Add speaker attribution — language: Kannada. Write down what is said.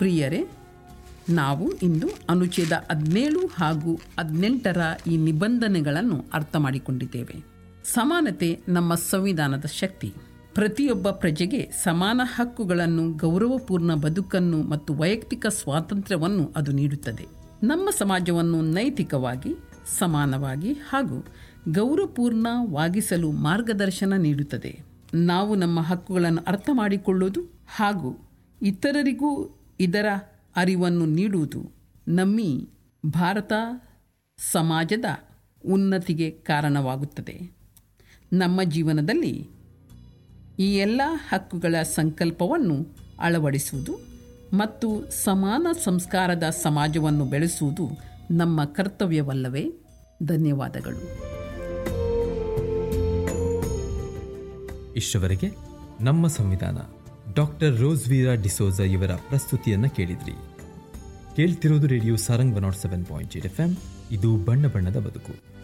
Speaker 1: ಪ್ರಿಯರೇ ನಾವು ಇಂದು ಅನುಚ್ಛೇದ ಹದಿನೇಳು ಹಾಗೂ ಹದಿನೆಂಟರ ಈ ನಿಬಂಧನೆಗಳನ್ನು ಅರ್ಥ ಮಾಡಿಕೊಂಡಿದ್ದೇವೆ ಸಮಾನತೆ ನಮ್ಮ ಸಂವಿಧಾನದ ಶಕ್ತಿ ಪ್ರತಿಯೊಬ್ಬ ಪ್ರಜೆಗೆ ಸಮಾನ ಹಕ್ಕುಗಳನ್ನು ಗೌರವಪೂರ್ಣ ಬದುಕನ್ನು ಮತ್ತು ವೈಯಕ್ತಿಕ ಸ್ವಾತಂತ್ರ್ಯವನ್ನು ಅದು ನೀಡುತ್ತದೆ ನಮ್ಮ ಸಮಾಜವನ್ನು ನೈತಿಕವಾಗಿ ಸಮಾನವಾಗಿ ಹಾಗೂ ಗೌರವಪೂರ್ಣವಾಗಿಸಲು ಮಾರ್ಗದರ್ಶನ ನೀಡುತ್ತದೆ ನಾವು ನಮ್ಮ ಹಕ್ಕುಗಳನ್ನು ಅರ್ಥ ಮಾಡಿಕೊಳ್ಳುವುದು ಹಾಗೂ ಇತರರಿಗೂ ಇದರ ಅರಿವನ್ನು ನೀಡುವುದು ನಮ್ಮಿ ಭಾರತ ಸಮಾಜದ ಉನ್ನತಿಗೆ ಕಾರಣವಾಗುತ್ತದೆ ನಮ್ಮ ಜೀವನದಲ್ಲಿ ಈ ಎಲ್ಲ ಹಕ್ಕುಗಳ ಸಂಕಲ್ಪವನ್ನು ಅಳವಡಿಸುವುದು ಮತ್ತು ಸಮಾನ ಸಂಸ್ಕಾರದ ಸಮಾಜವನ್ನು ಬೆಳೆಸುವುದು ನಮ್ಮ ಕರ್ತವ್ಯವಲ್ಲವೇ ಧನ್ಯವಾದಗಳು
Speaker 2: ಇಷ್ಟವರೆಗೆ ನಮ್ಮ ಸಂವಿಧಾನ ಡಾಕ್ಟರ್ ರೋಸ್ವೀರಾ ಡಿಸೋಜ ಇವರ ಪ್ರಸ್ತುತಿಯನ್ನ ಕೇಳಿದ್ರಿ ಕೇಳ್ತಿರೋದು radio Sarang one nought seven point eight F M ಇದು ಬಣ್ಣ ಬಣ್ಣದ ಬದುಕು